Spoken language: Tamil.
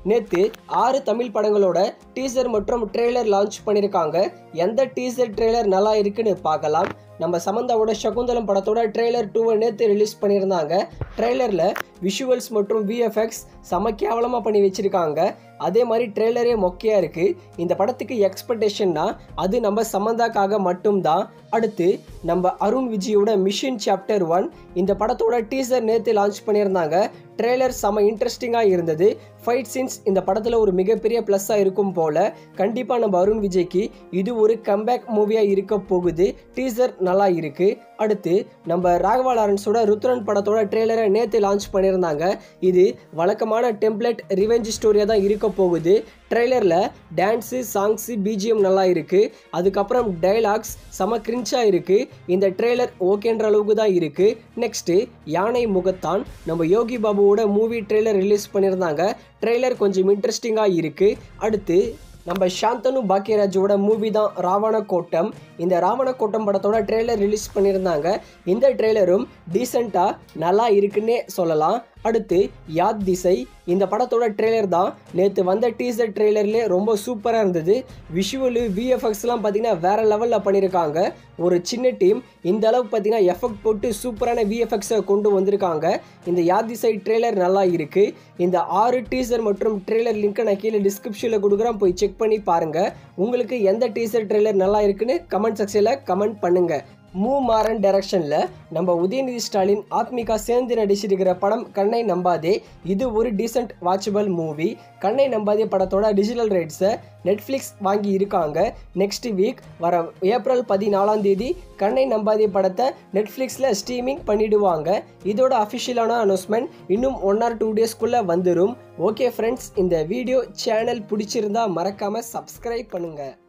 நேற்று ஆறு தமிழ் படங்களோட டீசர் மற்றும் ட்ரெய்லர் லான்ச் பண்ணியிருக்காங்க எந்த டீசர் ட்ரெய்லர் நல்லா இருக்குன்னு பார்க்கலாம் நம்ம சமந்தாவோட சகுந்தலம் படத்தோட ட்ரெய்லர் டூவை நேற்று ரிலீஸ் பண்ணியிருந்தாங்க ட்ரெய்லரில் விஷுவல்ஸ் மற்றும் விஎஃப்எக்ஸ் செம கேவலமாக பண்ணி வச்சுருக்காங்க அதே மாதிரி ட்ரெய்லரே மொக்கையாக இருக்குது இந்த படத்துக்கு எக்ஸ்பெக்டேஷன்னா அது நம்ம சமந்தாக்காக மட்டும்தான் அடுத்து நம்ம அருண் விஜயோட மிஷின் சாப்டர் ஒன் இந்த படத்தோட டீசர் நேற்று லான்ச் பண்ணியிருந்தாங்க ட்ரெய்லர் செம இன்ட்ரெஸ்டிங்காக இருந்தது ஃபைட் சீன்ஸ் இந்த படத்தில் ஒரு மிகப்பெரிய ப்ளஸ்ஸாக இருக்கும் போல் கண்டிப்பாக நம்ம அருண் விஜய்க்கு இது ஒரு கம்பேக் மூவியாக இருக்க போகுது டீசர் நல்லா இருக்குது அடுத்து நம்ம ராகவா லாரன்ஸோட ருத்ரன் படத்தோட ட்ரெய்லரை நேற்று லான்ச் பண்ணியிருந்தாங்க இது வழக்கமான டெம்ப்ளேட் ரிவெஞ்ச் ஸ்டோரியாக தான் இருக்க போகுது ட்ரெய்லரில் டான்ஸு சாங்ஸு பிஜிஎம் நல்லா இருக்குது அதுக்கப்புறம் டைலாக்ஸ் செம கிரிஞ்சாக இருக்குது இந்த ட்ரெய்லர் ஓகேன்ற அளவுக்கு தான் இருக்குது நெக்ஸ்ட்டு யானை முகத்தான் நம்ம யோகி பாபுவோட மூவி ட்ரெய்லர் ரிலீஸ் பண்ணியிருந்தாங்க ட்ரெய்லர் கொஞ்சம் இன்ட்ரெஸ்டிங்காக இருக்குது அடுத்து நம்ம சாந்தனு பாக்கியராஜோட மூவி தான் ராவண கோட்டம் இந்த ராவண கோட்டம் படத்தோட ட்ரெய்லர் ரிலீஸ் பண்ணியிருந்தாங்க இந்த ட்ரெய்லரும் டீசெண்டாக நல்லா இருக்குன்னே சொல்லலாம் அடுத்து யாத் திசை இந்த படத்தோட ட்ரெய்லர் தான் நேற்று வந்த டீசர் ட்ரெய்லர்லேயே ரொம்ப சூப்பராக இருந்தது விஷுவலு விஎஃப்எக்ஸ்லாம் பார்த்தீங்கன்னா வேறு லெவலில் பண்ணியிருக்காங்க ஒரு சின்ன டீம் இந்த அளவுக்கு பார்த்தீங்கன்னா எஃபெக்ட் போட்டு சூப்பரான விஎஃப்எக்ஸை கொண்டு வந்திருக்காங்க இந்த யாத் திசை ட்ரெய்லர் நல்லா இருக்குது இந்த ஆறு டீசர் மற்றும் ட்ரெய்லர் லிங்க்கை நான் கீழே டிஸ்கிரிப்ஷனில் கொடுக்குறேன் போய் செக் பண்ணி பாருங்கள் உங்களுக்கு எந்த டீசர் ட்ரெய்லர் நல்லா இருக்குன்னு கமெண்ட் செக்ஷனில் கமெண்ட் பண்ணுங்கள் மூ மாறன் டைரக்ஷனில் நம்ம உதயநிதி ஸ்டாலின் ஆத்மிகா சேர்ந்து நடிச்சிருக்கிற படம் கண்ணை நம்பாதே இது ஒரு டீசென்ட் வாட்சபிள் மூவி கண்ணை நம்பாதே படத்தோட டிஜிட்டல் ரைட்ஸை நெட்ஃப்ளிக்ஸ் வாங்கி இருக்காங்க நெக்ஸ்ட் வீக் வர ஏப்ரல் பதினாலாம் தேதி கண்ணை நம்பாதே படத்தை நெட்ஃப்ளிக்ஸில் ஸ்ட்ரீமிங் பண்ணிடுவாங்க இதோட அஃபிஷியலான அனௌன்ஸ்மெண்ட் இன்னும் ஒன் ஆர் டூ டேஸ்க்குள்ளே வந்துடும் ஓகே ஃப்ரெண்ட்ஸ் இந்த வீடியோ சேனல் பிடிச்சிருந்தா மறக்காமல் சப்ஸ்கிரைப் பண்ணுங்கள்